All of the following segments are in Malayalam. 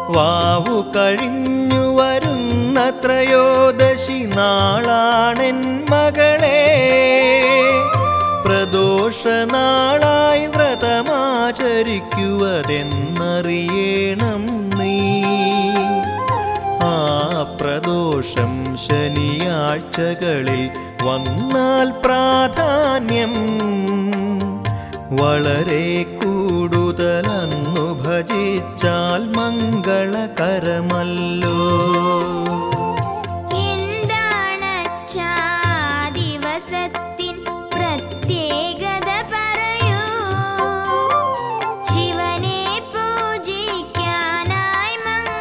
വാവു കഴിഞ്ഞു വരുന്ന ത്രയോദശി നാളാണെൻ മകളെ പ്രദോഷ നാളായി വ്രതമാചരിക്കുവതെന്നറിയണം നീ ആ പ്രദോഷം ശനിയാഴ്ചകളിൽ വന്നാൽ പ്രാധാന്യം വളരെ കൂടുതലന്നു ഭജിച്ചാൽ മംഗളകരമല്ലോ എന്താണച്ചാ ദിവസത്തിൻ പ്രത്യേകത പറയൂ ശിവനെ പൂജിക്കാനായി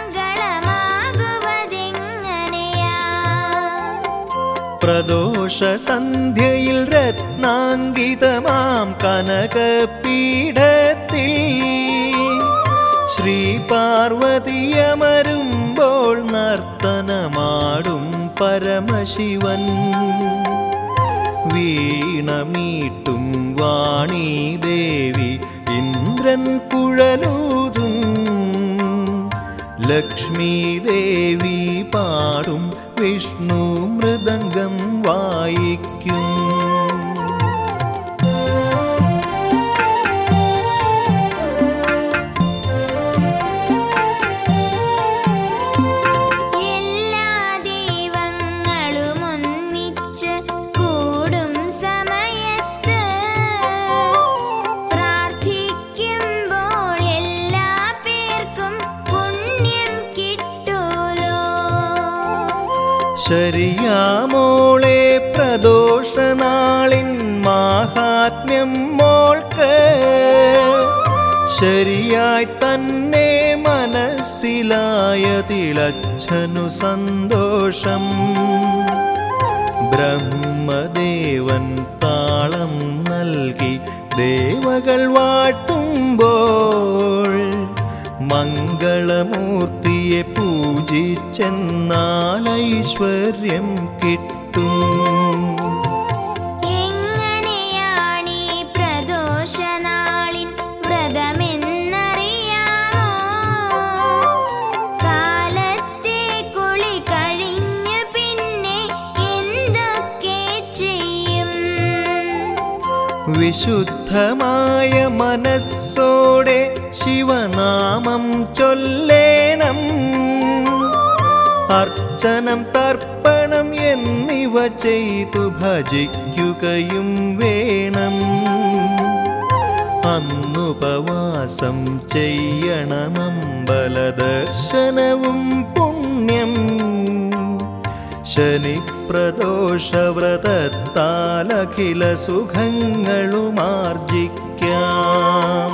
മംഗളമാകുവതെങ്ങനെയാ പ്രദോഷ സന്ധ്യയിൽ രത്നാങ്കിതമാം കനകപീഠത്തിൽ ശ്രീ പാർവതിയമരുമ്പോൾ നർത്തനമാടും പരമശിവൻ വീണമീട്ടും വാണി ദേവി ഇന്ദ്രൻ കുഴലൂതും ലക്ഷ്മി ദേവി പാടും വിഷ്ണു മൃദംഗം വായിക്കും എല്ലാ ദൈവങ്ങളും ഒന്നിച്ച് കൂടും സമയത്ത് പ്രാർത്ഥിക്കുമ്പോൾ എല്ലാ പേർക്കും പുണ്യം കിട്ടൂലോ ശരിയാമോളെ പ്രദോഷനാളിൻ മാഹാത്മ്യം മോൾക്ക് ശരിയായി തന്നെ മനസ്സിലായതിലച്ഛനു സന്തോഷം ബ്രഹ്മദേവൻ താളം നൽകി ദേവകൾ വാഴ്ത്തുമ്പോൾ മംഗളമൂർത്തിയെ പൂജിച്ചെന്നാൽ ഐശ്വര്യം കിട്ടും എങ്ങനെയാണീ പ്രദോഷനാളിൻ വ്രതമെന്നറിയാമോ കാലത്തെ കുളി കഴിഞ്ഞു പിന്നെ എന്തൊക്കെ ചെയ്യും വിശുദ്ധമായ മനസ്സോടെ ശിവനാമം ചൊല്ലേണം അർച്ചനം തർപ്പണം എന്നിവ ചെയ്തു ഭജിക്കുകയും വേണം അന്നുപവാസം ചെയ്യണമമ്പല ദർശനവും പുണ്യം ശനിപ്രദോഷവ്രതത്താലഖില സുഖങ്ങളുമാർജിക്കാം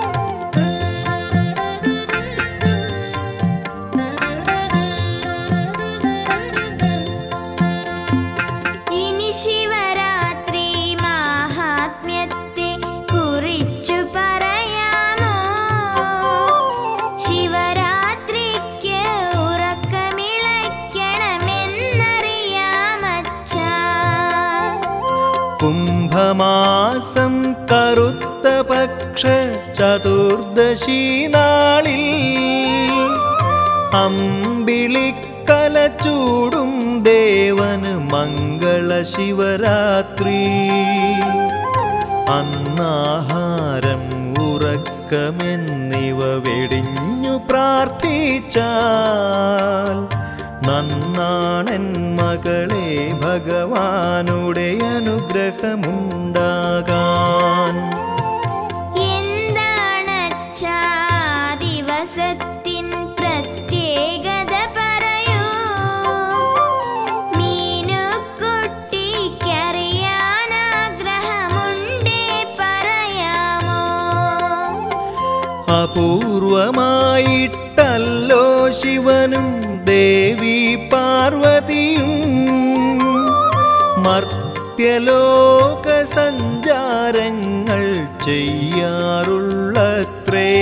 ഇനി ശിവരാത്രി മാഹാത്മ്യത്തെ കുറിച്ചു പറയാമോ ശിവരാത്രിക്ക് ഉറക്കമിളയ്ക്കണമെന്നറിയാമച്ചാ കുംഭമാസം കറുത്ത പക്ഷ ചതുർദശി നാളിൽ അമ്പിളിക്കല ചൂടും ദേവന് മംഗള ശിവരാത്രി അന്നാഹാരം ഉറക്കമെന്നിവ വെടിഞ്ഞു പ്രാർത്ഥിച്ചാൽ നന്നാണെൻ മകളെ ഭഗവാനുടെ അനുഗ്രഹമുണ്ടാകാൻ എന്താണച്ചാ ദിവസത്തിൻ പ്രത്യേകത പറയൂ മീനുക്കുട്ടിക്കറിയാൻ ആഗ്രഹമുണ്ടേ പറയാമോ അപൂർവമായിട്ടല്ലോ ശിവനും ദേവി പാർവതിയും മർത്യലോക സഞ്ചാരങ്ങൾ ചെയ്യാറുള്ളത്രേ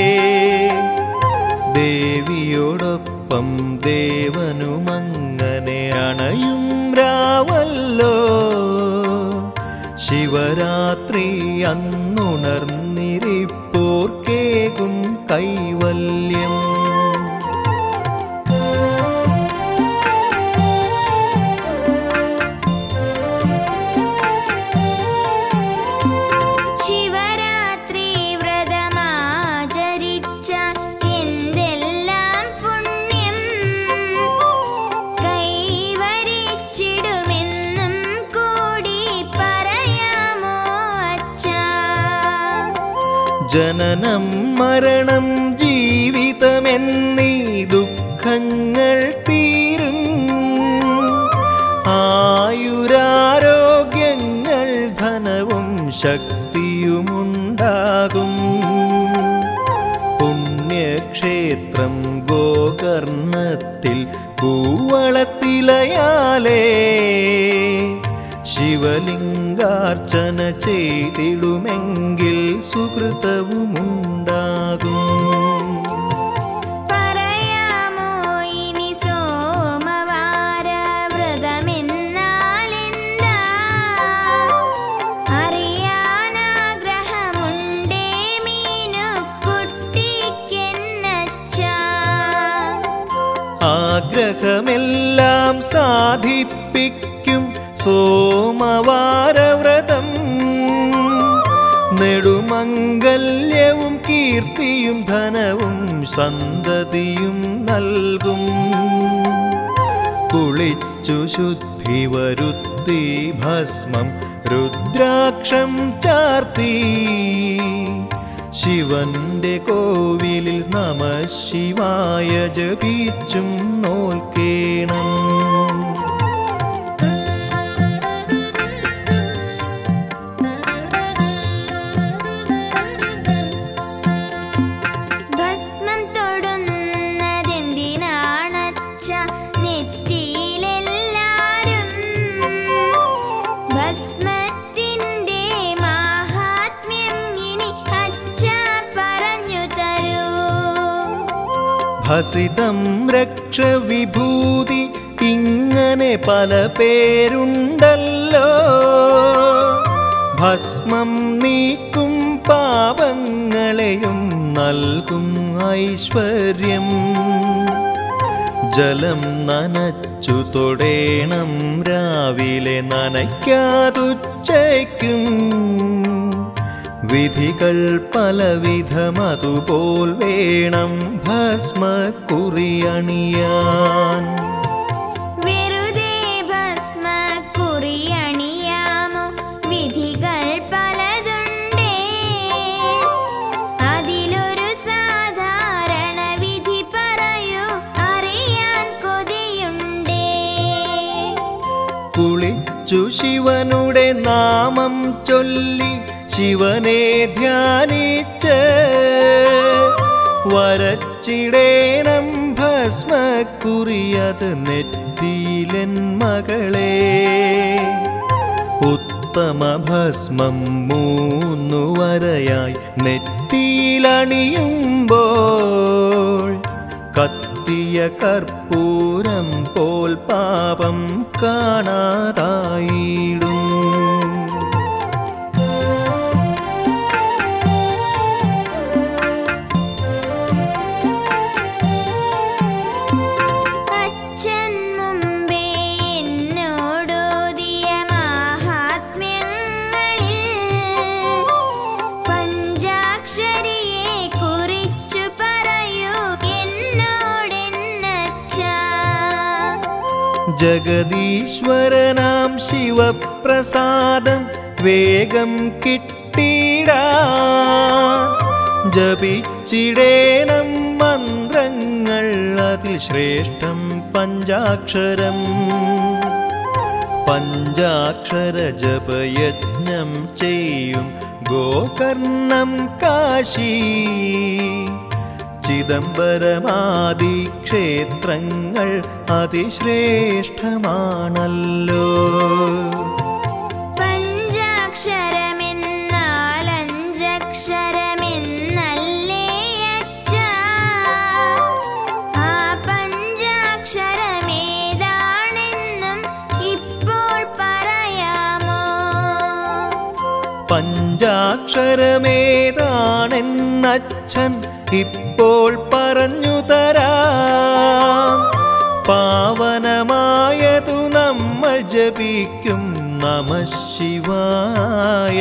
ദേവിയോടൊപ്പം ദേവനുമങ്ങനെ അണയും രാവല്ലോ ശിവരാത്രി അന്നുണർന്നിരിപ്പോർക്കേകും കൈവല്യം ജനനം മരണം ജീവിതമെന്നീ ദുഃഖങ്ങൾ തീരും ആയുരാരോഗ്യങ്ങൾ ധനവും ശക്തിയുമുണ്ടാകും പുണ്യക്ഷേത്രം ഗോകർണത്തിൽ കൂവളത്തിലയാലേ ശിവലിംഗാർച്ചന ചെയ്തിടുമെങ്കിൽ സുഹൃതവുമുണ്ടാകും പറയാമോ ഇനി സോമവാര വ്രതമെന്നാലെന്താ അറിയാനാഗ്രഹമുണ്ടേ മീനുക്കുട്ടിക്കെന്നച്ചാ ആഗ്രഹമെല്ലാം സാധിപ്പിക്കും സോമവാരവ്രതം നെടുമംഗല്യവും കീർത്തിയും ധനവും സന്തതിയും നൽകും കുളിച്ചു ശുദ്ധി വരുത്തി ഭസ്മം രുദ്രാക്ഷം ചാർത്തി ശിവന്റെ കോവിലിൽ നമ ശിവായ ജപിച്ചും നോൽക്കേണം ഭസ്മം തൊടുന്നതെന്തിനാണച്ച നെറ്റിയിലെല്ലാരും ഭസ്മത്തിൻ്റെ മാഹാത്മ്യം ഇനി അച്ഛ പറഞ്ഞു തരൂ ഭസിതം രക്ഷ വിഭൂതി ഇങ്ങനെ പല പേരുണ്ടല്ലോ ഭസ്മം നീക്കും പാപങ്ങളെയും നൽകും ഐശ്വര്യം ജലം നനച്ചു തൊടേണം രാവിലെ നനയ്ക്കാതുച്ചയ്ക്കും വിധികൾ പലവിധമതുപോൽ വേണം ഭസ്മക്കുറിയണിയാൻ വെറുതെ ഭസ്മ കുറിയണിയാമോ വിധികൾ പലതുണ്ടേ അതിലൊരു സാധാരണ വിധി പറയൂ അറിയാൻ കൊതിയുണ്ടേ കുളിച്ചു ശിവനുടെ നാമം ചൊല്ലി ശിവനെ ധ്യാനിച്ച് വരച്ചിടേണം ഭസ്മക്കുറിയത് നെറ്റിയിലൻ മകളെ ഉത്തമ ഭസ്മം മൂന്നു വരയായി നെറ്റിയിലണിയുമ്പോൾ കത്തിയ കർപ്പൂരം പോൽ പാപം കാണാതായിടും അച്ഛൻ മുമ്പേ എന്നോടോതിയ മാഹാത്മ്യങ്ങളിൽ പഞ്ചാക്ഷരിയെ കുറിച്ചു പറയൂ എന്നോടെന്നച്ചാ ജഗദീശ്വരനാം ശിവപ്രസാദം വേഗം കിട്ടിടാ ജപിച്ചിടേണം മന്ത്രങ്ങൾ അതിൽ ശ്രേഷ്ഠം പഞ്ചാക്ഷരം പഞ്ചാക്ഷര ജപയജ്ഞം ചെയ്യും ഗോകർണം കാശി ചിദംബരമാദി ക്ഷേത്രങ്ങൾ അതിശ്രേഷ്ഠമാണല്ലോ പഞ്ചാക്ഷരമെന്നാലഞ്ചക്ഷരമെന്നല്ലേ അച്ഛാ ആ പഞ്ചാക്ഷരമേതാണെന്നും ഇപ്പോൾ പറയാമോ പഞ്ചാക്ഷരമേതാണെന്നച്ഛൻ ഇപ്പോൾ പറഞ്ഞു തരാം പാവനമായതു നമ്മൾ ജപിക്കും നമ ശിവായ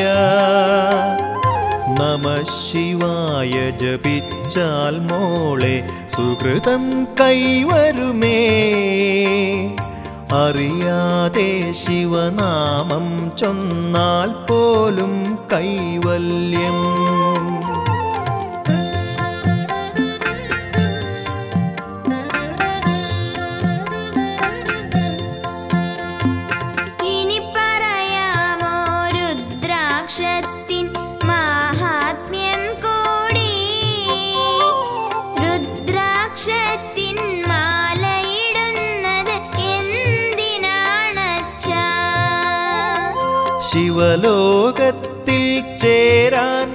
നമ ശിവായ ജപിച്ചാൽ മോളെ സുഹൃതം കൈവരുമേ അറിയാതെ ശിവനാമം ചൊന്നാൽ പോലും കൈവല്യം ശിവലോകത്തിൽ ചേരാൻ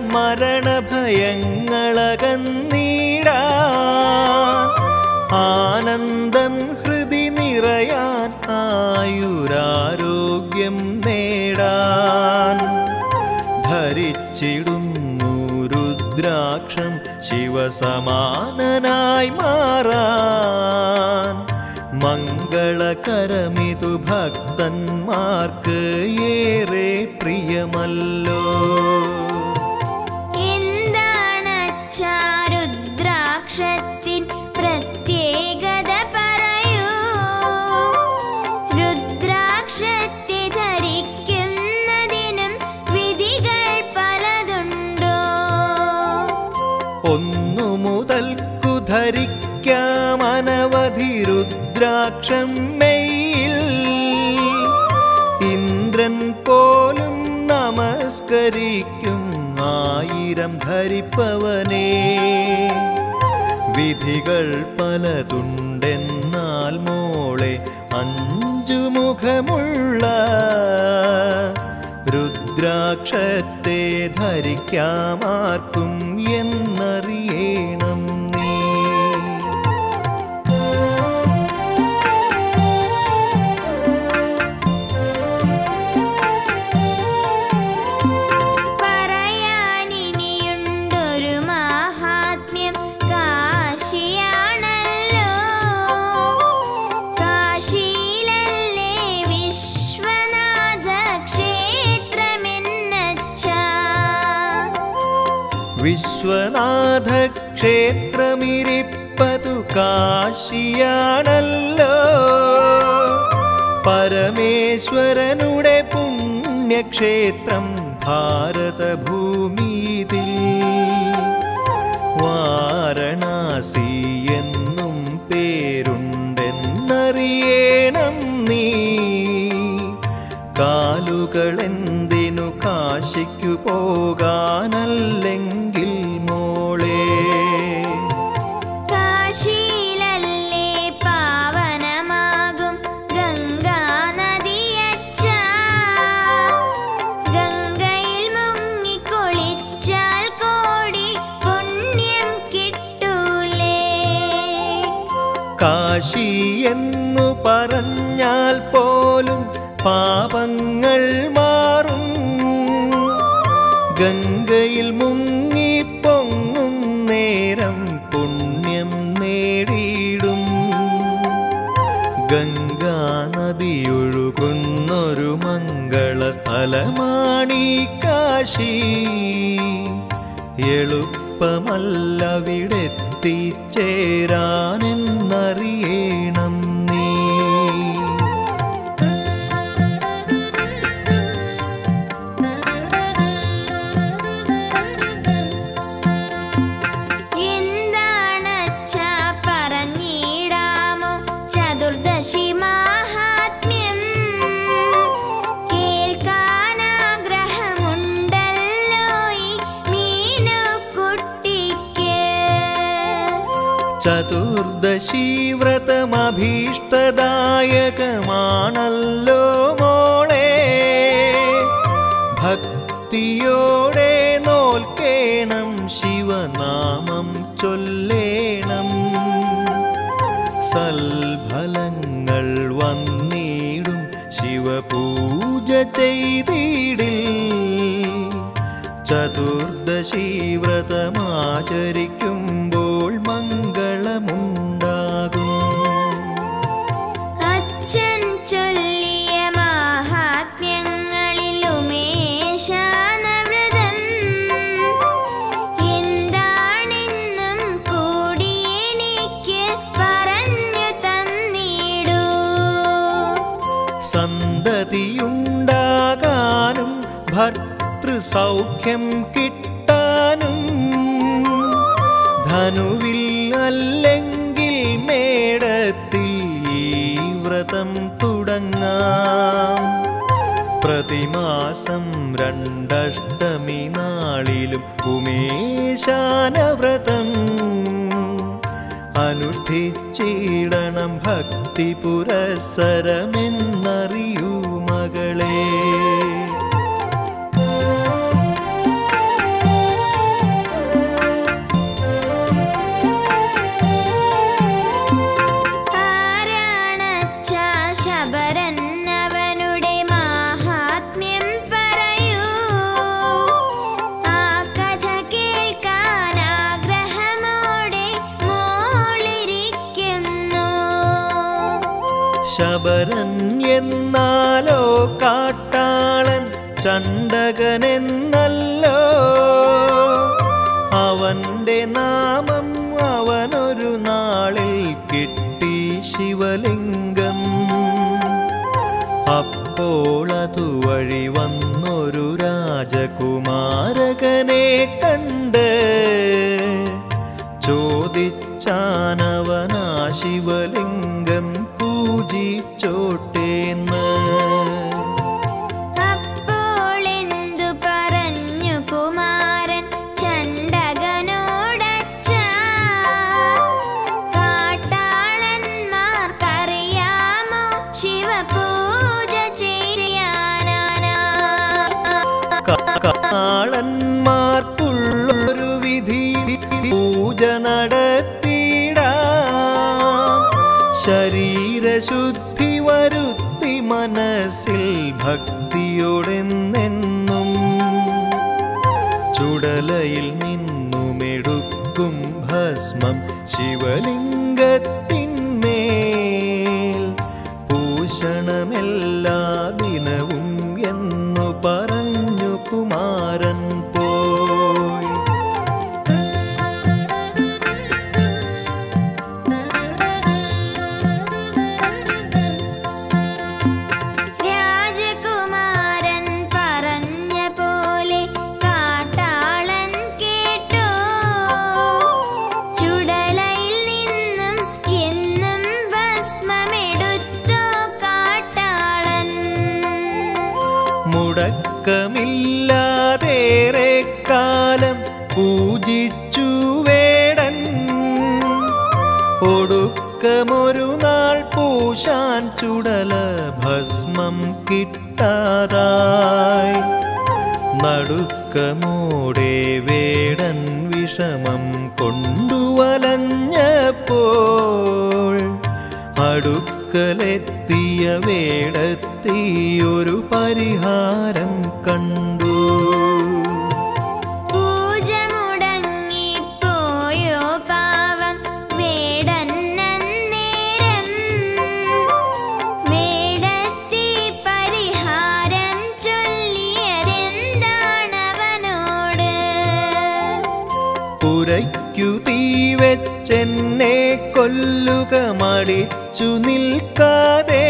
മരണഭയങ്ങളകന്നീടാൻ ആനന്ദം ഹൃദി നിറയാൻ ആയുരാരോഗ്യം നേടാൻ ധരിച്ചിടുന്നു രുദ്രാക്ഷം ശിവസമാനനായി മാറാൻ മംഗളകരമിതു ഭക്തന്മാർക്ക് ഏറെ പ്രിയമല്ലോ എന്താണ് രുദ്രാക്ഷത്തിൻ പ്രത്യേകത പറയൂ രുദ്രാക്ഷത്തെ ധരിക്കുന്നതിനും വിധികൾ പലതുണ്ടോ ഒന്നു മുതൽക്കു ധരിക്കാം അനവധി രുദ്രാക്ഷം മെയ്യിൽ ഇന്ദ്രൻ പോലും നമസ്കരിക്കും ആയിരം ധരിപ്പവനേ വിധികൾ പലതുണ്ടെന്നാൽ മോളെ അഞ്ചു മുഖമുള്ള രുദ്രാക്ഷത്തെ ധരിക്കാമാർക്കും എന്നറിയണം നീ പറയാനിനിയുണ്ടൊരു മാഹാത്മ്യം കാശിയാണല്ലോ കാശിയിലല്ലേ വിശ്വനാഥ ക്ഷേത്രമെന്നച്ചാ വിശ്വനാഥ ക്ഷേത്രമിരിപ്പതു കാശിയാണല്ലോ പരമേശ്വരനുടെ പുണ്യക്ഷേത്രം ഭാരതഭൂമിയിൽ വാരണാസി എന്നും പേരുണ്ടെന്നറിയണം നീ കാലുകളെന്തിനു കാശിക്കു പോകാനല്ലെങ്കിൽ മോളെ കാശിയിലല്ലേ പാവനമാകും ഗംഗാ നദിയച്ചാ ഗംഗയിൽ മുങ്ങിക്കൊളിച്ചാൽ കോടി പുണ്യം കിട്ടൂലേ കാശി എന്നു പറഞ്ഞാൽ പോലും പാപങ്ങൾ മാറും ഗംഗയിൽ മുങ്ങി പൊങ്ങും നേരം പുണ്യം നേടിയിടും ഗംഗാ നദിയൊഴുകുന്നൊരു മംഗള സ്ഥലമാണീ കാശി എളുപ്പമല്ലവിടെത്തിച്ചേരാനെന്നറിയണം നീ എന്താണച്ചാ പറഞ്ഞിടാമോ ചതുർദശി മാഹാത്മ്യം കേൾക്കാനാഗ്രഹമുണ്ടല്ലോ ഈ മീനുകുട്ടിക്ക് ചതുർദശി വ്രതമഭീഷ്ടദായകമാണല്ലോ മോളെ ഭക്തിയോടെ നോൽക്കേണം ശിവനാമം ചൊല്ലേണം സൽഫലങ്ങൾ വന്നിടും ശിവപൂജ ചെയ്തിടിൽ ചതുർദശി വ്രതമാചരിക്കുമ്പോൾ മംഗളമുണ്ടാകും അച്ഛൻ ചൊല്ലിയ മാഹാത്മ്യങ്ങളിൽ ഉമേശാനവ്രതം എന്താണെന്നും കൂടി എനിക്ക് പറഞ്ഞു തന്നിടൂ സന്തതിയുണ്ടാകാനും ഭർത്തൃസൗഖ്യം കിട്ടാനും ധനുവിൽ അല്ലെങ്കിൽ മേടത്തിൽ ഈ വ്രതം തുടങ്ങാം പ്രതിമാസം രണ്ടഷ്ടമി നാളിലും ഉമേശാനവ്രതം അനുഷ്ഠിച്ചിടണം ഭക്തി പുരസരമെന്നറിയൂ മകളെ ശബരൻ എന്നാലോ കാട്ടാളൻ ചണ്ടകനെന്നല്ലോ അവന്റെ നാമം അവനൊരു നാളിൽ കിട്ടി ശിവലിംഗം അപ്പോൾ അതുവഴി വന്നൊരു രാജകുമാരകനെ കണ്ട് ചോദിച്ചാനവനാ ശിവലിംഗം പൂജിച്ചോട്ടേന്ന് അപ്പോൾ എന്തു പറഞ്ഞു കുമാരൻ ചണ്ടകനോടച്ച കാട്ടാളന്മാർക്കറിയാമോ ശിവപൂജ ചെയ്യാനാ കാളന്മാർക്കുള്ളൊരു വിധി പൂജ നടത്തിടാം ശരീരശുദ്ധി വരുത്തി മനസ്സിൽ ഭക്തിയോടെന്നെന്നും ചുടലയിൽ നിന്നുമെടുക്കും ഭസ്മം ശിവലിംഗത്തിന്മേൽ ഭൂഷണമെല്ലാ ദിനവും എന്നു പറഞ്ഞു കുമാരൻ പോയി രാജകുമാരൻ പറഞ്ഞ പോലെ കാട്ടാളൻ കേട്ടോ ചുടലയിൽ നിന്നും എന്നും ഭസ്മമെടുത്തോ കാട്ടാളൻ മുടക്കമില്ലാതേറെ കാലം പൂജിച്ചു വേടൻ ഒടുക്കമൊരു നാൾ പൂശാൻ ചുടല ഭസ്മം കിട്ടാതായി നടുക്കമോടെ വേടൻ വിഷമം കൊണ്ടുവലഞ്ഞപ്പോൾ അടുക്കലെത്തിയ വേടത്തി ഒരു പരിഹാരം കണ്ടു പൂജ മുടങ്ങിപ്പോയോ പാവം വേടന്നേരം വേടത്തി പരിഹാരം ചൊല്ലിയതെന്താണവനോട് പുരയ്ക്കു തീ വെച്ചെന്നെ കൊല്ലുക മടിച്ചു നിൽക്കാതെ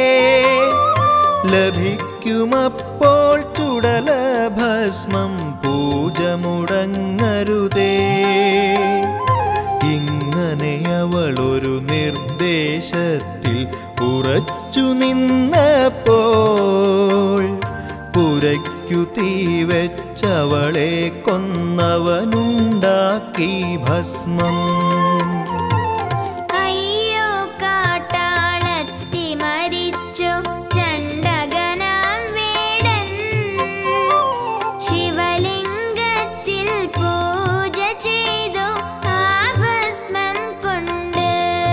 ലഭിക്കുമപ്പോൾ ചുടല ഭസ്മം പൂജ മുടങ്ങരുതേ ഇങ്ങനെ അവൾ ഒരു നിർദ്ദേശത്തിൽ ഉറച്ചു നിന്നപ്പോൾ പുരയ്ക്കു തീ വെച്ചവളെ കൊന്നവനുണ്ടാക്കി ഭസ്മം അയ്യോ കാട്ടാളത്തി മരിച്ചു ചണ്ടകനാം വേടൻ ശിവലിംഗത്തിൽ പൂജ ചെയ്തു ആ ഭസ്മം കൊണ്ട്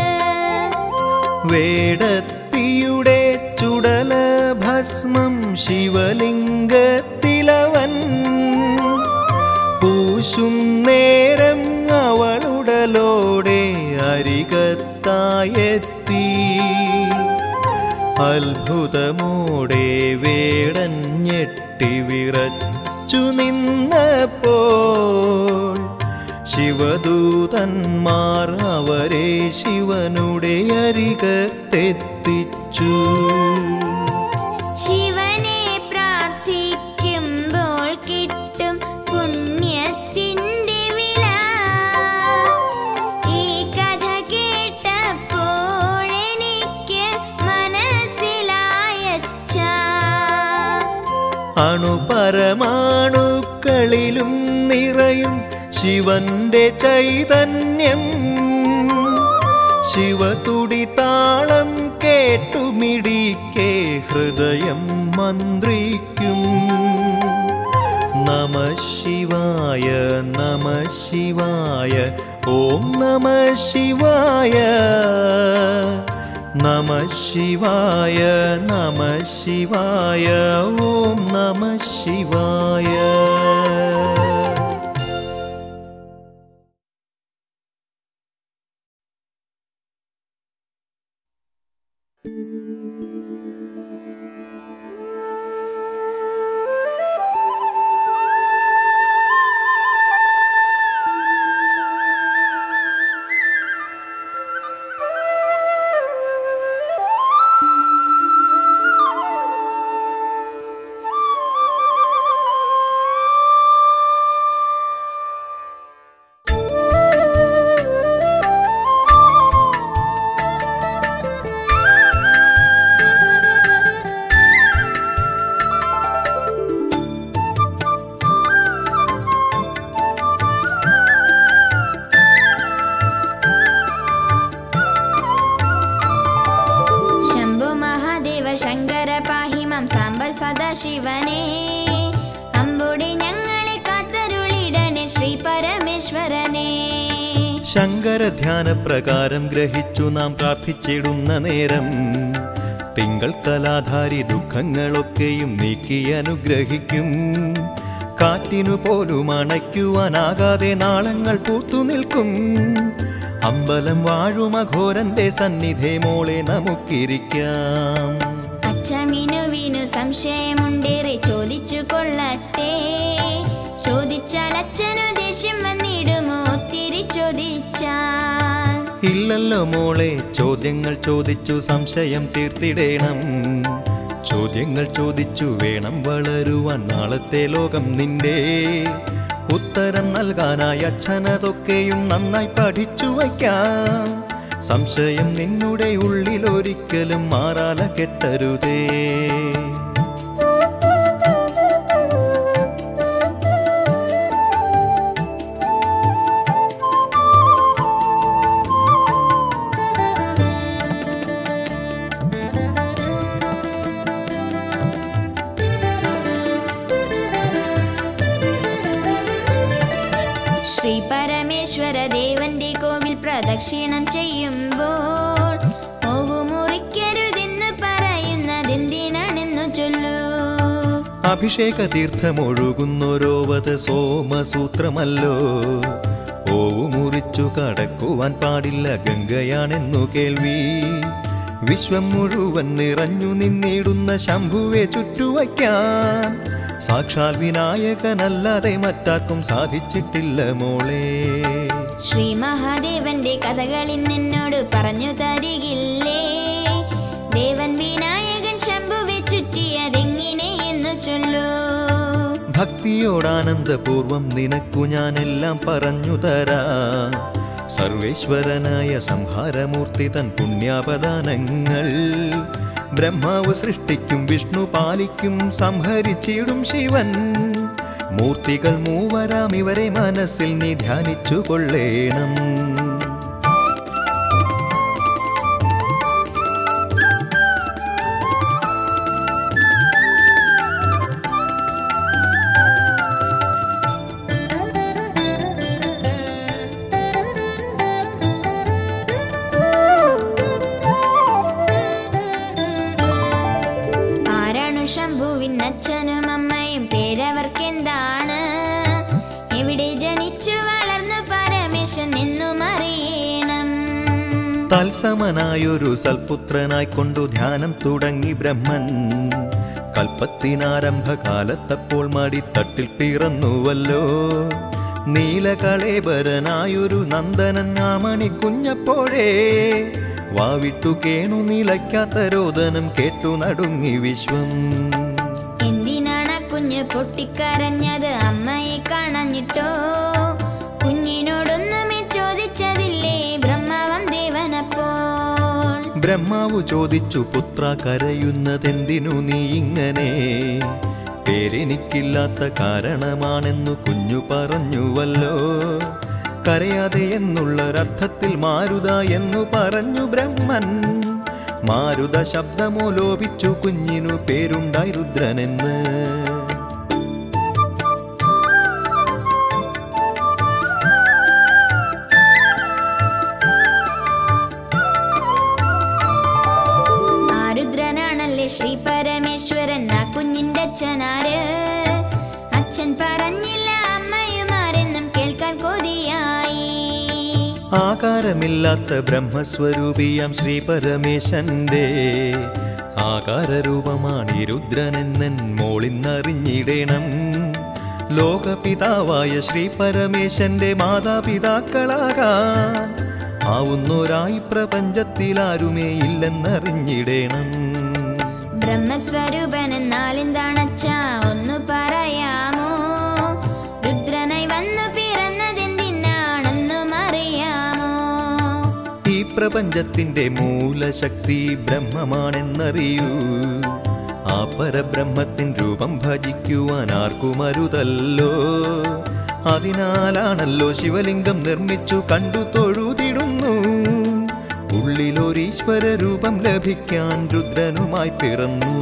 വേടത്തിയുടെ ചുടല ഭസ്മം ശിവലിംഗത്തിലവൻ പൂശും നേരം അവളുടലോടെ അരികത്തായെത്തി അത്ഭുതമോടെ വേടൻ ഞെട്ടി വിറച്ചു നിന്നപ്പോൾ ശിവദൂതന്മാർ അവരെ ശിവനുടെ അരികത്തെത്തിച്ചു ശിവനെ പ്രാർത്ഥിക്കുമ്പോൾ കിട്ടും പുണ്യത്തിൻ്റെ വില ഈ കഥ കേട്ടപ്പോഴെനിക്ക് മനസ്സിലായച്ച അണുപരമാണുക്കളിലും നിറയും ശിവന്റെ ചൈതന്യം ശിവതുടി താളം കേട്ടുമിടിക്കെ ഹൃദയം മന്ത്രിക്കും നമ ശിവായ നമ ശിവായ ഓം നമ ശിവായ നമ ശിവായ നമ ശിവായ ഓം നമ ശിവായ thank you പരമേശ്വരനെ ശങ്കര ധ്യാന പ്രകാരം ഗ്രഹിച്ചു നാം പ്രാർത്ഥിച്ചിടുന്ന നേരം തിങ്കൾ കലാധാരി ദുഃഖങ്ങളൊക്കെയും നീക്കി അനുഗ്രഹിക്കും കാറ്റിനു പോലും അണയ്ക്കുവാനാകാതെ നാളങ്ങൾ പൂത്തുനിൽക്കും അമ്പലം വാഴും അഘോരന്റെ സന്നിധേ മോളെ നമുക്കിരിക്കാം അച്ഛമിനുവിനു സംശയമുണ്ടേറെ ചോദിച്ചു കൊള്ളട്ടെ ചോദിച്ചാൽ അച്ഛനു ദേഷ്യം വന്നിടുമോ ഒത്തിരി ചോദിച്ചാൽ ഇല്ലല്ലോ മോളെ ചോദ്യങ്ങൾ ചോദിച്ചു സംശയം തീർത്തിടേണം ചോദ്യങ്ങൾ ചോദിച്ചു വേണം വളരുവാൻ നാളത്തെ ലോകം നിന്റെ ഉത്തരം നൽകാനായി അച്ഛനതൊക്കെയും നന്നായി പഠിച്ചു വയ്ക്കാം സംശയം നിന്നുടെ ഉള്ളിൽ ഒരിക്കലും മാറാല കെട്ടരുതേ ശ്രീ പരമേശ്വര ദേവന്റെ കോവിൽ പ്രദക്ഷിണം ചെയ്യുമ്പോൾ മോവു മുറിക്കരുതെന്ന് പറയുന്നതെന്തിനാണെന്നു ചൊല്ലൂ അഭിഷേക തീർത്ഥമൊഴുകുന്നൊരോവത് സോമസൂത്രമല്ലോ ഓവു മുറിച്ചു കടക്കുവാൻ പാടില്ല ഗംഗയാണെന്നു കേൾവി വിശ്വം മുഴുവൻ നിറഞ്ഞു നിന്നിടുന്ന ശംഭുവെ ചുറ്റുവയ്ക്കാൻ സാക്ഷാൽ വിനായകനല്ലാതെ മറ്റാർക്കും സാധിച്ചിട്ടില്ല മോളെ ശ്രീ മഹാദേവന്റെ കഥകൾ ഇന്നെന്നോട് പറഞ്ഞു തരികില്ലേ ദേവൻ വിനായകൻ ശംഭുവെ ചുറ്റിയതെങ്ങനെ എന്ന് ചൊല്ലൂ ഭക്തിയോടാനന്ദപൂർവം നിനക്കു ഞാനെല്ലാം പറഞ്ഞു തരാം സർവേശ്വരനായ സംഹാരമൂർത്തി തൻ പുണ്യാപദാനങ്ങൾ ബ്രഹ്മാവ് സൃഷ്ടിക്കും വിഷ്ണു പാലിക്കും സംഹരിച്ചിടും ശിവൻ മൂർത്തികൾ മൂവരാം ഇവരെ മനസ്സിൽ നീ ധ്യാനിച്ചു കൊള്ളേണം ആരാണു ശംഭുവിൻ അച്ഛനും അമ്മയും പേരവർക്കെന്താണ് എവിടെ ജനിച്ചു വളർന്നു പരമേശൻ എന്നും അറിയണം തത്സമനായൊരു സൽപുത്രനായി കൊണ്ടു ധ്യാനം തുടങ്ങി ബ്രഹ്മൻ കൽപ്പത്തിനാരംഭകാലത്തപ്പോൾ മടിത്തട്ടിൽ പിറന്നുവല്ലോ നീലകളേബരനായൊരു നന്ദനൻ ആമണി കുഞ്ഞപ്പോഴേ വാവിട്ടു കേണു നിലയ്ക്കാത്ത രോദനം കേട്ടു നടുങ്ങി വിശ്വം എന്തിനാണ് ആ കുഞ്ഞ് പൊട്ടിക്കരഞ്ഞത് അമ്മയെ കാണഞ്ഞിട്ടോ കുഞ്ഞിനോടൊന്നുമേ ചോദിച്ചതില്ലേ ബ്രഹ്മാവം ദേവനപ്പോൾ ബ്രഹ്മാവു ചോദിച്ചു പുത്ര കരയുന്നതെന്തിനു നീ ഇങ്ങനെ പേരെനിക്കില്ലാത്ത കാരണമാണെന്നു കുഞ്ഞു പറഞ്ഞുവല്ലോ കരയാതെ എന്നുള്ളൊരർത്ഥത്തിൽ മാരുത എന്നു പറഞ്ഞു ബ്രഹ്മൻ മാരുത ശബ്ദമോ ലോപിച്ചു കുഞ്ഞിനു പേരുണ്ടായി രുദ്രനെന്ന് ആരുദ്രനാണല്ലേ ശ്രീ പരമേശ്വരൻ ആ കുഞ്ഞിന്റെ അച്ഛനാര് അച്ഛൻ പറഞ്ഞില്ല അമ്മയുമാരെന്നും കേൾക്കാൻ കൊതിയായി ആകാരമില്ലാത്ത ബ്രഹ്മസ്വരൂപിയാം ശ്രീ പരമേശന്റെ ആകാരരൂപമാണ് ഈ രുദ്രനെന്നൻ മോളിന്നറിഞ്ഞിടണം ലോകപിതാവായ ശ്രീ പരമേശന്റെ മാതാപിതാക്കളാകാൻ ആവുന്നൊരായി പ്രപഞ്ചത്തിലാരുമേ ഇല്ലെന്നറിഞ്ഞിടണം ബ്രഹ്മസ്വരൂപൻ എന്നാൽ എന്താണച്ചാ ഒന്ന് പറയാമോ രുദ്രനായി വന്നു പിറന്നതെന്തിനാണെന്നും അറിയാമോ ഈ പ്രപഞ്ചത്തിന്റെ മൂലശക്തി ബ്രഹ്മമാണെന്നറിയൂ ആ പരബ്രഹ്മത്തിൻ രൂപം ഭജിക്കുവാൻ ആർക്കും അരുതല്ലോ അതിനാലാണല്ലോ ശിവലിംഗം നിർമ്മിച്ചു കണ്ടു തൊഴുതിടുന്നു ഉള്ളിലൊരീശ്വര രൂപം ലഭിക്കാൻ രുദ്രനുമായി പിറന്നു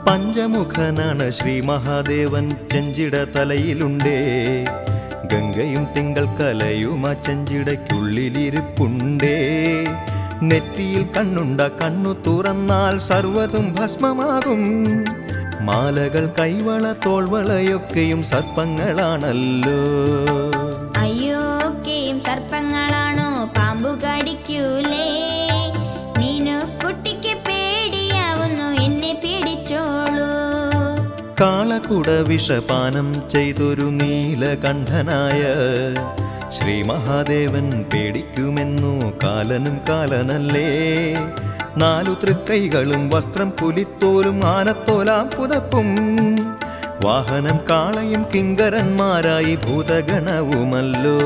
പഞ്ചമുഖനാണ് ശ്രീ മഹാദേവൻ ചെഞ്ചിട തലയിലുണ്ടേ ഗംഗയും തിങ്കൾ കലയും ആ ചെഞ്ചിടയ്ക്കുള്ളിലിരിപ്പുണ്ടേ നെറ്റിയിൽ കണ്ണുണ്ട കണ്ണു തുറന്നാൽ സർവതും ഭസ്മമാകും മാലകൾ കൈവള തോൾവളയൊക്കെയും സർപ്പങ്ങളാണല്ലോ അയ്യോ ഒക്കെയും സർപ്പങ്ങളാണോ പാമ്പു കടിക്കൂലേ മീനു കുട്ടിക്ക് പേടിയാവുന്നു എന്നെ പിടിച്ചോളൂ കാളക്കുട വിഷപാനം ചെയ്തൊരു നീലകണ്ഠനായ ശ്രീ മഹാദേവൻ പേടിക്കുമെന്നു കാലനും കാലനല്ലേ നാലു തൃക്കൈകളും വസ്ത്രം പുലിത്തോലും ആനത്തോലാം പുതപ്പും വാഹനം കാളയും കിങ്കരന്മാരായി ഭൂതഗണവുമല്ലോ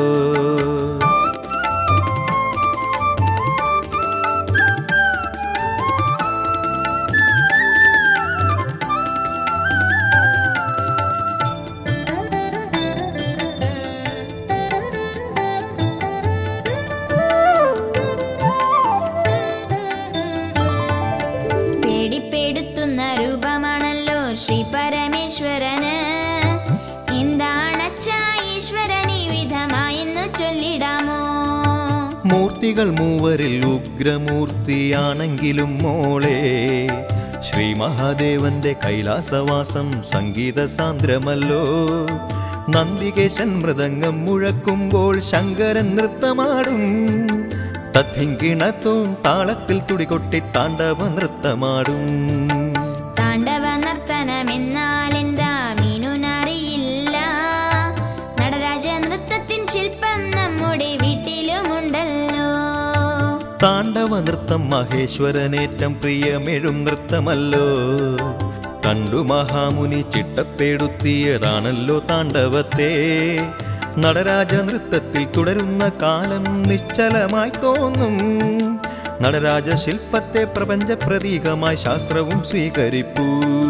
പേടിപ്പെടുത്തുന്ന രൂപമാണല്ലോ ശ്രീ പരമേശ്വരന് എന്താണച്ചാ ഈശ്വരൻ ഈ വിധമായെന്നു ചൊല്ലിടാമോ മൂർത്തികൾ മൂവരിൽ ഉഗ്രമൂർത്തിയാണെങ്കിലും മോളെ ശ്രീ മഹാദേവന്റെ കൈലാസവാസം സംഗീത സാന്ദ്രമല്ലോ നന്ദികേശൻ മൃദംഗം മുഴക്കുമ്പോൾ ശങ്കരൻ നൃത്തമാടും തത്തിങ്കിണത്തും താളത്തിൽ തുടികൊട്ടി താണ്ഡവ നൃത്തമാടും താണ്ഡവ നർത്തനമെന്നാൽ എന്താ മീനുനറിയില്ല നടരാജ നൃത്തത്തിൻ ശില്പം നമ്മുടെ വീട്ടിലുമുണ്ടല്ലോ താണ്ഡവ നൃത്തം മഹേശ്വരനേറ്റം പ്രിയമെഴും നൃത്തമല്ലോ കണ്ടു മഹാമുനി ചിട്ടപ്പെടുത്തിയതാണല്ലോ താണ്ഡവത്തെ നടരാജ നൃത്തത്തിൽ തുടരുന്ന കാലം നിശ്ചലമായി തോന്നും നടരാജ ശില്പത്തെ പ്രപഞ്ച പ്രതീകമായി ശാസ്ത്രവും സ്വീകരിപ്പൂ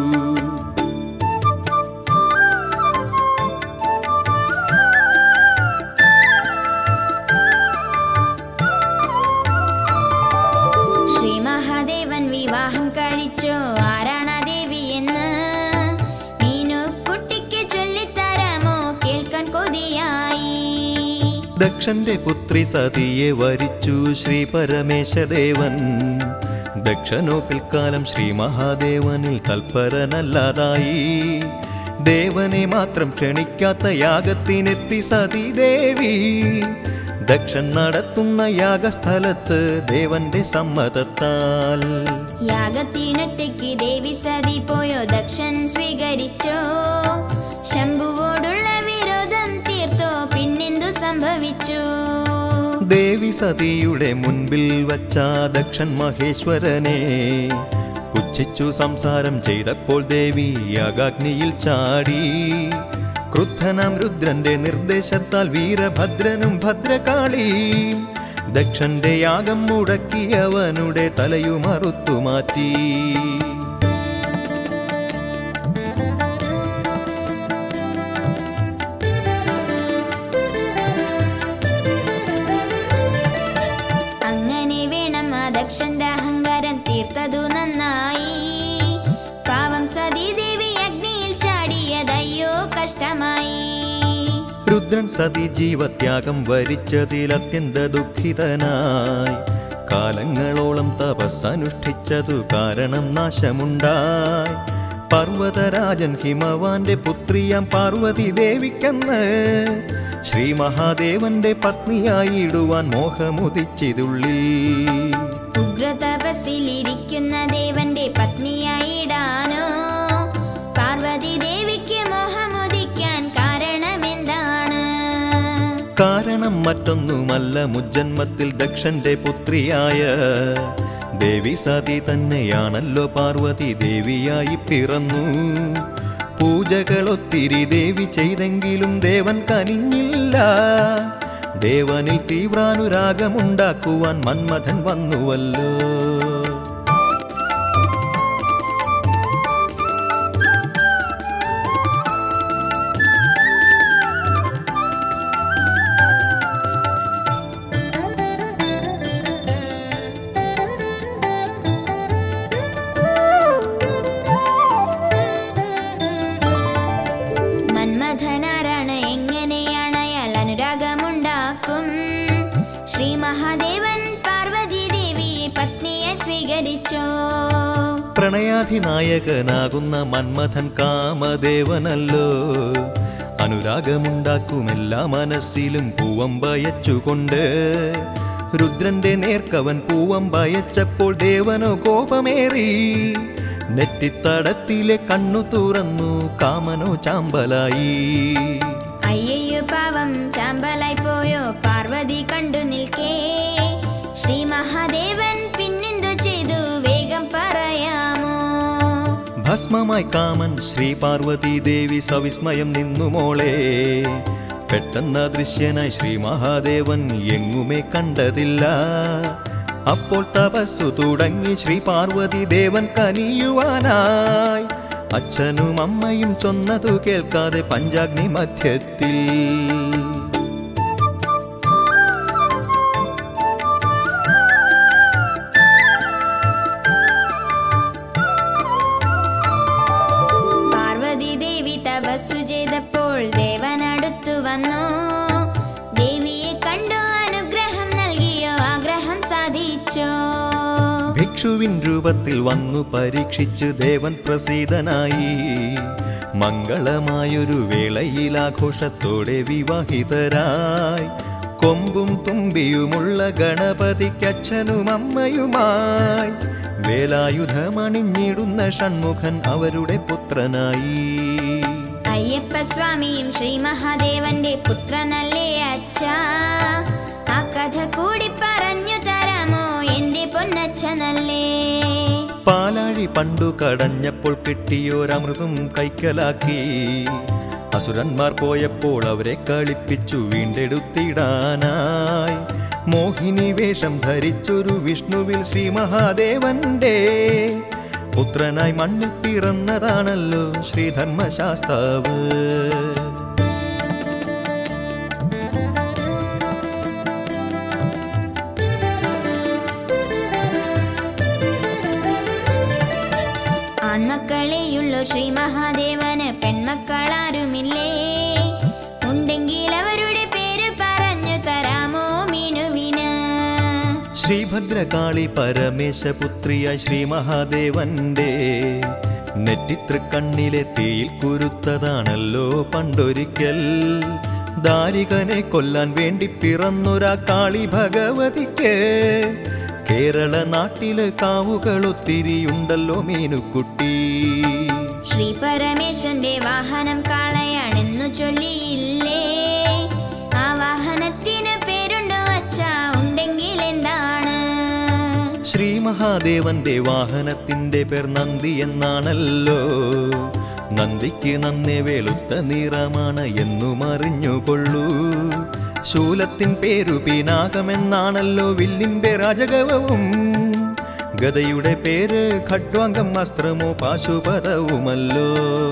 ശ്രീ മഹാദേവൻ വിവാഹം കഴിച്ചോ ആരാണ് ദേവി എന്ന് മീനു കുട്ടിക്ക് ചൊല്ലിത്തരാമോ കേൾക്കാൻ കൊതിയായി ദക്ഷന്റെ പുത്രി സതിയെ വരിച്ചു ശ്രീ പരമേശദേവൻ ദക്ഷനോ പിൽക്കാലം ശ്രീ മഹാദേവനിൽ തൽപരനല്ലാതായി ദേവനെ മാത്രം ക്ഷണിക്കാത്ത യാഗത്തിനെത്തി സതി ദേവി ദക്ഷൻ നടത്തുന്ന യാഗസ്ഥലത്ത് ദേവന്റെ സമ്മതത്താൽ യാഗത്തിനൊറ്റയ്ക്ക് ദേവി സതി പോയോ ദക്ഷൻ സ്വീകരിച്ചോ ശംഭുവോടുള്ള വിരോധം തീർത്തോ പിന്നെന്തു സംഭവിച്ചു ദേവി സതിയുടെ മുൻപിൽ വച്ച ദക്ഷൻ മഹേശ്വരനെ പുച്ഛിച്ചു സംസാരം ചെയ്തപ്പോൾ ദേവി യാഗാഗ്നിയിൽ ചാടി ക്രുദ്ധനാം രുദ്രന്റെ നിർദ്ദേശത്താൽ വീരഭദ്രനും ഭദ്രകാളി ദക്ഷന്റെ യാഗം മുടക്കി അവനുടെ തലയുമറുത്തു മാറ്റി അങ്ങനെ വേണം ആ ദക്ഷന്റെ അഹങ്കാരം തീർത്തതു നന്നായി പാവം സതീ ദേവി അഗ്നിയിൽ ചാടിയതയ്യോ കഷ്ടമായി രുദ്രൻ സതി ജീവത്യാഗം വരിച്ചതിൽ അത്യന്ത ദുഃഖിതനായി കാലങ്ങളോളം തപസ്സനുഷ്ഠിച്ചതു കാരണം നാശമുണ്ടായി പർവ്വതരാജൻ ഹിമവാന്റെ പുത്രിയാം പാർവതി ദേവിക്കെന്ന് ശ്രീ മഹാദേവന്റെ പത്നിയായിടുവാൻ മോഹമുദിച്ചിതുള്ളി ഉഗ്രതപസ്സിലിരിക്കുന്ന ദേവന്റെ പത്നിയായിടാനോ പാർവതി ദേവിക്ക് മോഹമുദിക്കാൻ കാരണമെന്താണ് കാരണം മറ്റൊന്നുമല്ല മുജ്ജന്മത്തിൽ ദക്ഷന്റെ പുത്രിയായ ദേവി സതി തന്നെയാണല്ലോ പാർവതി ദേവിയായി പിറന്നു പൂജകളൊത്തിരി ദേവി ചെയ്തെങ്കിലും ദേവൻ കനിഞ്ഞില്ല ദേവനിൽ തീവ്രാനുരാഗമുണ്ടാക്കുവാൻ മന്മഥൻ വന്നുവല്ലോ വീരാധിനായകനാകുന്ന മന്മഥൻ കാമദേവനല്ലോ അനുരാഗമുണ്ടാക്കുമെല്ലാ മനസ്സിലും പൂവമ്പയച്ചുകൊണ്ട് രുദ്രന്റെ നേർക്കവൻ പൂവമ്പയച്ചപ്പോൾ ദേവനോ കോപമേറി നെറ്റിത്തടത്തിലെ കണ്ണു തുറന്നു കാമനോ ചാമ്പലായി അയ്യയ്യോ പാവം ചാമ്പലായി പോയോ പാർവതി കണ്ടു നിൽക്കേ ശ്രീ മഹാദേവൻ പിന്നെന്തു ചെയ്തു വേഗം പറയാമോ ഭസ്മമായി കാമൻ ശ്രീ പാർവതി ദേവി സവിസ്മയം നിന്നു മോളെ പെട്ടെന്ന ദൃശ്യനായി ശ്രീ മഹാദേവൻ എങ്ങുമേ കണ്ടതില്ല അപ്പോൾ തപസ്സു തുടങ്ങി ശ്രീ പാർവതി ദേവൻ കനിയുവാനായി അച്ഛനും അമ്മയും ചൊന്നതു കേൾക്കാതെ പഞ്ചാഗ്നി മധ്യത്തിൽ പാർവതി ദേവി തപസ്സു ചെയ്തപ്പോൾ ദേവൻ അടുത്തു വന്നു ദേവിയെ കണ്ടു അനുഗ്രഹം നൽകിയോ ആഗ്രഹം സാധിച്ചോ ഭിക്ഷുവിൻ രൂപത്തിൽ വന്നു പരീക്ഷിച്ച് ദേവൻ പ്രസീതനായി മംഗളമായൊരു വേളയിൽ ആഘോഷത്തോടെ വിവാഹിതരായി കൊമ്പും തുമ്പിയുമുള്ള ഗണപതിക്കച്ഛനും അമ്മയുമായി വേലായുധമണിഞ്ഞിടുന്ന ഷൺമുഖൻ അവരുടെ പുത്രനായി അയ്യപ്പ സ്വാമിയും ശ്രീ മഹാദേവന്റെ പുത്രനല്ലേ അച്ഛ ആ കഥ കൂടി പറഞ്ഞു തരാമോ എന്റെ പൊന്നച്ഛനല്ലേ പാലാഴി പണ്ടു കടഞ്ഞപ്പോൾ കിട്ടിയോരമൃതും കൈക്കലാക്കി അസുരന്മാർ പോയപ്പോൾ അവരെ കളിപ്പിച്ചു വീണ്ടെടുത്തിടാനായി മോഹിനി വേഷം ധരിച്ചൊരു വിഷ്ണുവിൽ ശ്രീ മഹാദേവന്റെ പുത്രനായി മണ്ണിൽ പിറന്നതാണല്ലോ ശ്രീധർമ്മശാസ്താവ് ആൺമക്കളെയുള്ളൂ ശ്രീ മഹാദേവന് പെൺമക്കളാരുമില്ലേ ഉണ്ടെങ്കിൽ അവരുടെ പേര് പറഞ്ഞു തരാമോ മീനുവിന് ശ്രീഭദ്രകാളി പരമേശപുത്രിയായ ശ്രീ മഹാദേവന്റെ നെറ്റിത്തൃക്കണ്ണിലെ തീയിൽ കുരുത്തതാണല്ലോ പണ്ടൊരിക്കൽ ദാരികനെ കൊല്ലാൻ വേണ്ടി പിറന്നൊരാ കാളി ഭഗവതിക്ക് കേരള നാട്ടില് കാവുകൾ ഒത്തിരിയുണ്ടല്ലോ മീനുക്കുട്ടി ശ്രീ പരമേശന്റെ വാഹനം കാളയാണെന്നു ചൊല്ലിയില്ലേ ആ വാഹനത്തിന് പേരുണ്ടോ അച്ഛാ ഉണ്ടെങ്കിൽ എന്താണ് ശ്രീ മഹാദേവന്റെ വാഹനത്തിന്റെ പേർ നന്ദി എന്നാണല്ലോ നന്ദിക്ക് നന്നെ വെളുത്ത നിറമാണ് എന്നും അറിഞ്ഞുകൊള്ളൂ ശൂലത്തിൻ പേരു പിനാകമെന്നാണല്ലോ വില്ലിന്റെ രാജകവവും ഗദയുടെ പേര് ഖഡ്വാംഗം അസ്ത്രമോ പാശുപതവുമല്ലോ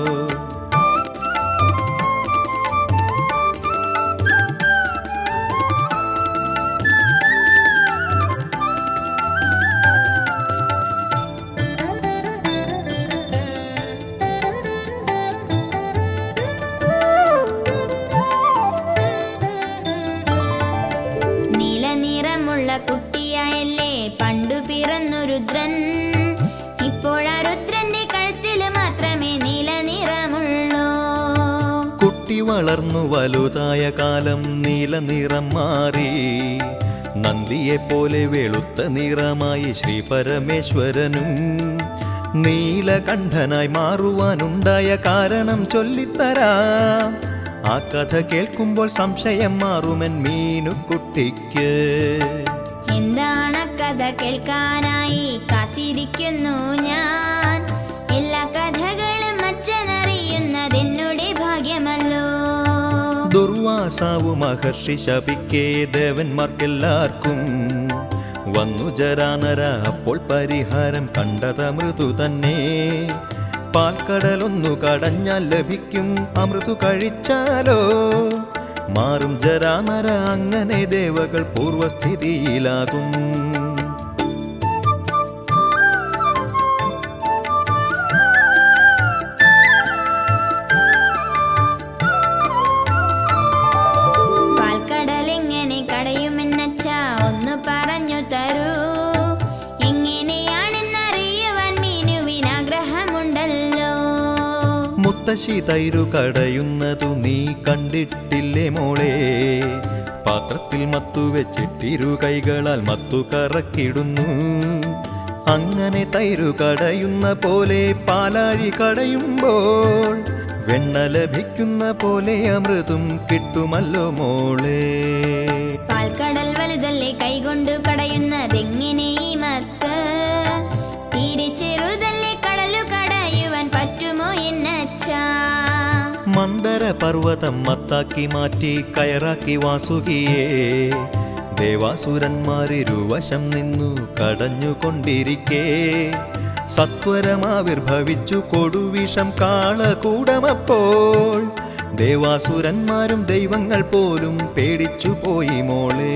നീല നിറമുള്ള കുട്ടിയായല്ലേ പണ്ടു പിറന്നു രുദ്രൻ ഇപ്പോഴാ രുദ്രന്റെ കഴുത്തിൽ മാത്രമേ നീല നിറമുള്ളൂ കുട്ടി വളർന്നു വലുതായ കാലം നീല നിറം മാറി നന്ദിയെ പോലെ വെളുത്ത നിറമായി ശ്രീ പരമേശ്വരനും നീലകണ്ഠനായി മാറുവാനുണ്ടായ കാരണം ചൊല്ലിത്തരാം ആ കഥ കേൾക്കുമ്പോൾ സംശയം മാറുമെൻ മീനുക്കുട്ടിക്ക് എന്താണ് കഥ കേൾക്കാനായി കാത്തിരിക്കുന്നു ഞാൻ എല്ലാ കഥകളും അച്ഛനറിയുന്നതെന്നുടെ ഭാഗ്യമല്ലോ ദുർവാസാവു മഹർഷി ശപിക്കേ ദേവന്മാർക്കെല്ലാവർക്കും വന്നു ജരാനര അപ്പോൾ പരിഹാരം കണ്ടത് അമൃതു തന്നെ പാൽക്കടലൊന്നു കടഞ്ഞാൽ ലഭിക്കും അമൃതു കഴിച്ചാലോ മാറും ജരാനര അങ്ങനെ ദേവകൾ പൂർവസ്ഥിതിയിലാകും പാൽക്കടൽ എങ്ങനെ കടയുമെന്നച്ച ഒന്ന് പറഞ്ഞു തരൂ എങ്ങനെയാണെന്നറിയുവാൻ മീനുവിനാഗ്രഹമുണ്ടല്ലോ മുത്തശ്ശി തൈരു കടയുന്നതു നീ കണ്ടിട്ടില്ലേ മോളെ പാത്രത്തിൽ മത്തു വെച്ചിട്ടിരു കൈകളാൽ മത്തു കറക്കിടുന്നു അങ്ങനെ തൈരു കടയുന്ന പോലെ പാലാഴി കടയുമ്പോൾ വെണ്ണ ലഭിക്കുന്ന പോലെ അമൃതും കിട്ടുമല്ലോ മോളെ പാൽക്കടൽ വലുതല്ലേ കൈകൊണ്ടു കടയുന്നതെങ്ങനെ ഈ മത്ത് തീരെ ചെറുതല്ലേ കടലു കടയുവാൻ പറ്റുമോ എന്നച്ചാ മന്ദര പർവ്വതം മത്താക്കി മാറ്റി കയറാക്കി വാസുകിയെ ദേവാസുരന്മാരിരുവശം നിന്നു കടഞ്ഞുകൊണ്ടിരിക്കേ സത്വരമാവിർഭവിച്ചു കൊടുവിഷം കാളകൂടമപ്പോൾ ദേവാസുരന്മാരും ദൈവങ്ങൾ പോലും പേടിച്ചു പോയി മോളേ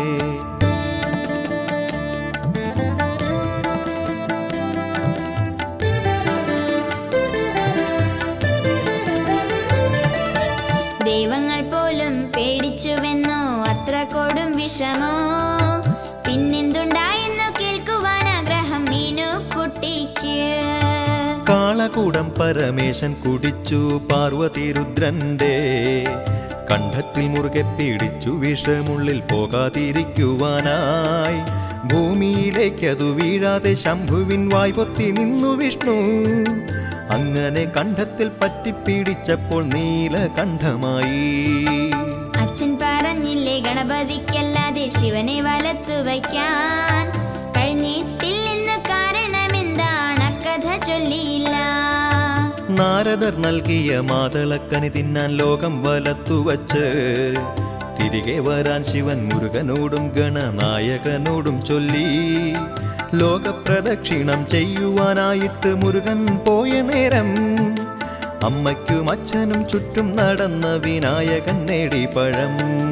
ദൈവങ്ങൾ പോലും പേടിച്ചുവെന്നോ അത്ര കൊടും വിഷമോ പിന്നെന്തുണ്ടായെന്നു കേൾക്കുവാൻ ആഗ്രഹം മീനു കുട്ടിക്ക് കാളകൂടം പരമേശൻ കുടിച്ചു പാർവതി രുദ്രന്റെ കണ്ഠത്തിൽ മുറുകെ പിടിച്ചു വിഷമുള്ളിൽ പോകാതിരിക്കുവാനായി ഭൂമിയിലേക്കതു വീഴാതെ ശംഭുവിൻ വായ്പൊത്തി നിന്നു വിഷ്ണു അങ്ങനെ കണ്ഠത്തിൽ പറ്റിപ്പിടിച്ചപ്പോൾ നീലകണ്ഠമായി അച്ഛൻ പറഞ്ഞില്ലേ ഗണപതിക്കല്ലാതെ ശിവനെ വലത്തു വയ്ക്കാൻ കഴിഞ്ഞിട്ടില്ലെന്ന് കാരണമെന്താണ് കഥ ചൊല്ലിയില്ല നാരദർ നൽകിയ മാതളക്കനി തിന്നാൻ ലോകം വലത്തുവച്ച് തിരികെ വരാൻ ശിവൻ മുരുകനോടും ഗണനായകനോടും ചൊല്ലി ലോകപ്രദക്ഷിണം ചെയ്യുവാനായിട്ട് മുരുകൻ പോയ നേരം അമ്മയ്ക്കും അച്ഛനും ചുറ്റും നടന്ന വിനായകൻ നേടി പഴം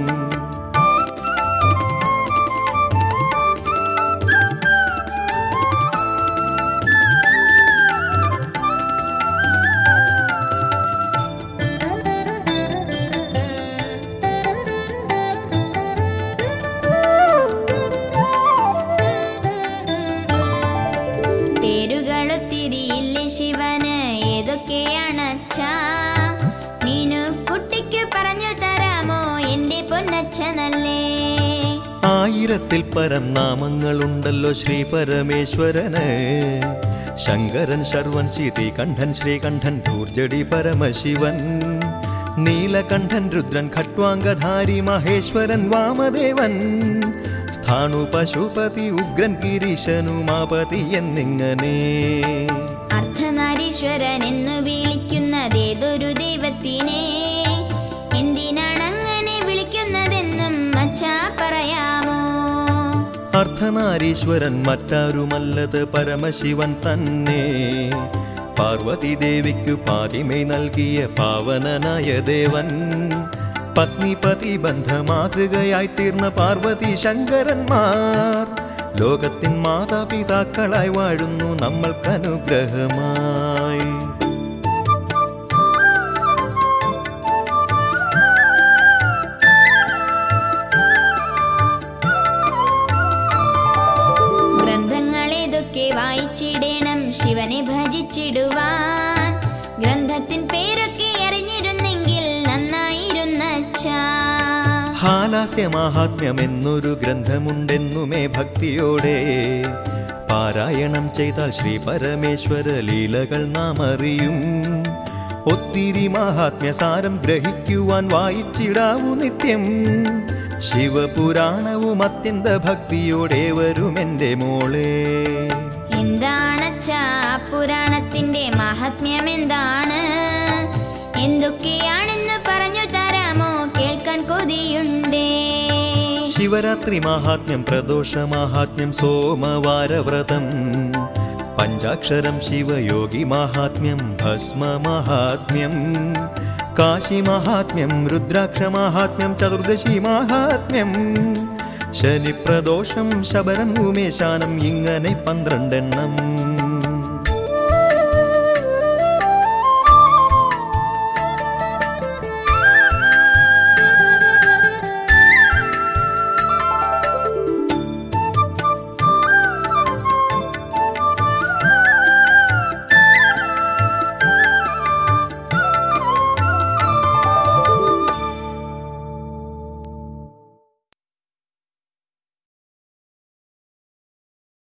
പേരുകളൊത്തിരിയില്ലേ ശിവന് ഏതൊക്കെയാണ് അച്ഛാ മീനു കുട്ടിക്ക് പറഞ്ഞു തരാമോ എന്റെ പൊന്നച്ഛനല്ലേ ആയിരത്തിൽ പരം നാമങ്ങളുണ്ടല്ലോ ശ്രീ പരമേശ്വരന് ശങ്കരൻ ശർവൻ ശീതി കണ്ഠൻ ശ്രീകണ്ഠൻ ധൂർജടി പരമശിവൻ നീലകണ്ഠൻ രുദ്രൻ ഖട്വാംഗധാരി മഹേശ്വരൻ വാമദേവൻ സ്ഥാണു പശുപതി ഉഗ്രൻ ഗിരീശനുമാപതി എന്നിങ്ങനെ അർദ്ധനാരീശ്വരൻ എന്നു വിളിക്കുന്നതേതൊരു ദൈവത്തിനെ എന്തിനാണ് അങ്ങനെ വിളിക്കുന്നതെന്നും അച്ഛാ പറയാമോ അർദ്ധനാരീശ്വരൻ മറ്റാരുമല്ലത് പരമശിവൻ തന്നെ പാർവതി ദേവിക്കു പാതിമേ നൽകിയ പാവനനായ ദേവൻ പത്നിപതി ബന്ധ മാതൃകയായി തീർന്ന പാർവതി ശങ്കരന്മാർ ലോകത്തിൻ മാതാപിതാക്കളായി വാഴുന്നു നമ്മൾക്കനുഗ്രഹമായി ഗ്രന്ഥങ്ങളേതൊക്കെ വായിച്ചിടണം ശിവനെ ഭജിച്ചിടുവാൻ ഗ്രന്ഥത്തിൻ പേരൊക്കെ അറിഞ്ഞിരുന്നെങ്കിൽ നന്നായിരുന്നച്ഛാ ഹാലാസ്യ മാഹാത്മ്യം എന്നൊരു ഗ്രന്ഥമുണ്ടെന്നുമേ ഭക്തിയോടെ പാരായണം ചെയ്താൽ ശ്രീ പരമേശ്വര ലീലകൾ നാം അറിയും ഒത്തിരി മാഹാത്മ്യസാരം ഗ്രഹിക്കുവാൻ വായിച്ചിടാവൂ നിത്യം ശിവപുരാണവും അത്യന്ത ഭക്തിയോടെ വരും എൻ്റെ മോളെ എന്താണച്ഛാ പുരാണത്തിന്റെ മഹാത്മ്യം എന്താണ് എന്തൊക്കെയാണെന്ന് പറഞ്ഞു തരാമോ കേൾക്കാൻ കൊതിയുണ്ടേ ശിവരാത്രി മാഹാത്മ്യം പ്രദോഷ മാഹാത്മ്യം സോമവാരവ്രതം പഞ്ചാക്ഷരം ശിവയോഗി മാഹാത്മ്യം ഭസ്മ മാഹാത്മ്യം കാശി മാഹാത്മ്യം രുദ്രാക്ഷ മാഹാത്മ്യം ചതുർദശി മാഹാത്മ്യം ശനിപ്രദോഷം ശബരം ഉമേശാനം ഇങ്ങനെ പന്ത്രണ്ടെണ്ണം